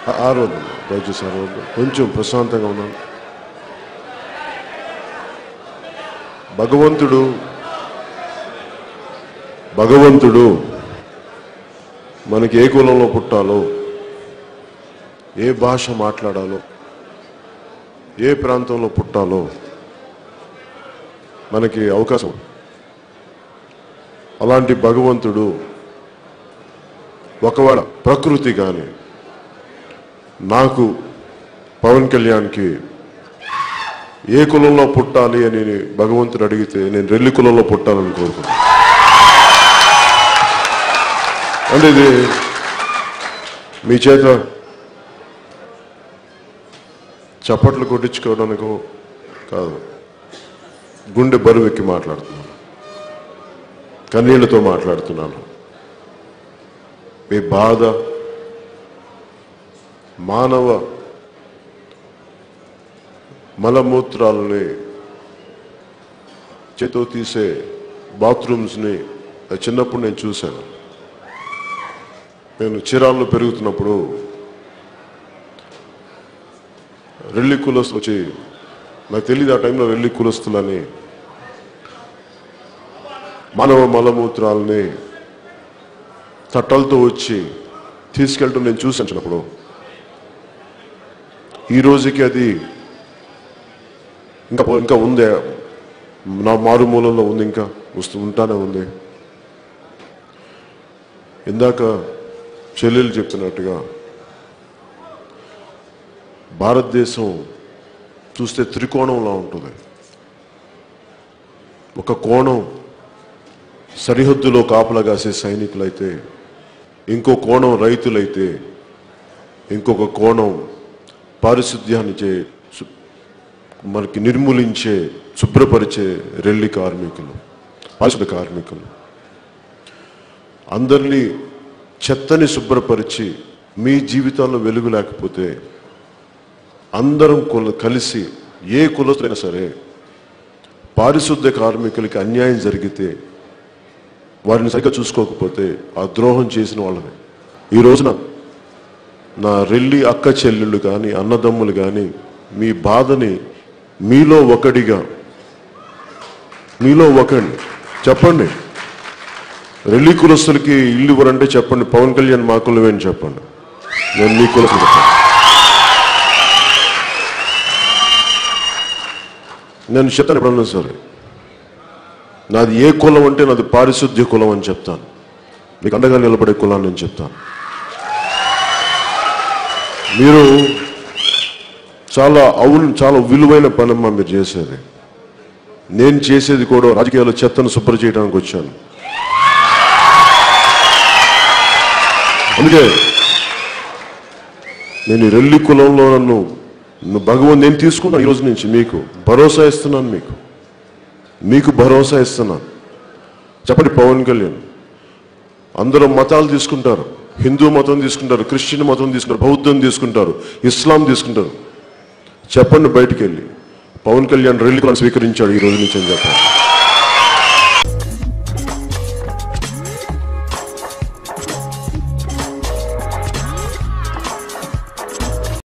ఆ- ఆ రోజు దయచేసి ఆ రోజు కొంచెం ప్రశాంతంగా ఉన్నాను భగవంతుడు భగవంతుడు మనకి ఏ కులంలో పుట్టాలో ఏ భాష మాట్లాడాలో ఏ ప్రాంతంలో పుట్టాలో మనకి అవకాశం అలాంటి భగవంతుడు ఒకవేళ ప్రకృతి కానీ నాకు పవన్ కళ్యాణ్కి ఏ కులంలో పుట్టాలి అని భగవంతుడు అడిగితే నేను రెల్లి కులంలో పుట్టాలని కోరుకున్నాను అంటే ఇది మీ చేత చప్పట్లు కొట్టించుకోవడానికో కాదు గుండె బరువెక్కి మాట్లాడుతున్నాను కన్నీళ్లతో మాట్లాడుతున్నాను మీ బాధ మానవ మలమూత్రాలని చేతో తీసే బాత్రూమ్స్ని చిన్నప్పుడు నేను చూశాను నేను చీరాల్లో పెరుగుతున్నప్పుడు రెల్లి కులస్తులు వచ్చి నాకు తెలియదు ఆ టైంలో రెల్లి కులస్తులని మానవ మలమూత్రాలని తట్టలతో వచ్చి తీసుకెళ్ళటం నేను చూసాను చిన్నప్పుడు ఈ రోజుకి అది ఇంకా ఇంకా ఉందే నా మారుమూలలో ఉంది ఇంకా వస్తూ ఉంటానే ఉంది ఇందాక చెల్లెలు చెప్పినట్టుగా భారతదేశం చూస్తే త్రికోణంలా ఉంటుంది ఒక కోణం సరిహద్దులో కాపలా కాసే సైనికులైతే ఇంకో కోణం రైతులైతే ఇంకొక కోణం పారిశుద్ధ్యాన్ని చే సు- మనకి నిర్మూలించే శుభ్రపరిచే రెల్లి కార్మికులు పారిశుద్ధ కార్మికులు అందరినీ చెత్తని శుభ్రపరిచి మీ జీవితాల్లో వెలుగు లేకపోతే అందరం కుల కలిసి ఏ కులతులైనా సరే పారిశుద్ధ కార్మికులకి అన్యాయం జరిగితే వారిని సరిగ్గా చూసుకోకపోతే ఆ ద్రోహం చేసిన వాళ్ళని ఈ రోజున నా రెల్లి అక్క చెల్లెళ్ళు కానీ అన్నదమ్ములు కానీ మీ బాధని మీలో ఒకడిగా మీలో ఒకడిని చెప్పండి రెల్లి కులస్తులకి ఇల్లు ఇవ్వరంటే చెప్పండి పవన్ కళ్యాణ్ మా కులమే అని చెప్పండి నేను మీ కులస్తులు చెప్తాను నేను చెప్తాను ఎప్పుడన్నా సరే నాది ఏ కులం అంటే నాది పారిశుద్ధ్య కులం అని చెప్తాను మీకు అండగా నిలబడే కులాన్ని నేను చెప్తాను మీరు చాలా అవును చాలా విలువైన పనమ్మా మీరు చేసేది నేను చేసేది కూడా రాజకీయాల్లో చెత్తను శుభ్ర చేయడానికి వచ్చాను అందుకే నేను ఈ రెల్లి కులంలో నన్ను నన్ను భగవంతు నేను తీసుకున్నాను ఈ రోజు నుంచి మీకు భరోసా ఇస్తున్నాను మీకు మీకు భరోసా ఇస్తున్నాను చెప్పండి పవన్ కళ్యాణ్ అందరూ మతాలు తీసుకుంటారు హిందూ మతం తీసుకుంటారు క్రిస్టియన్ మతం తీసుకుంటారు బౌద్ధం తీసుకుంటారు ఇస్లాం తీసుకుంటారు చెప్పండి బయటికి వెళ్ళి పవన్ కళ్యాణ్ రెల్లి కులం స్వీకరించాడు ఈ రోజు నుంచి అని చెప్పండి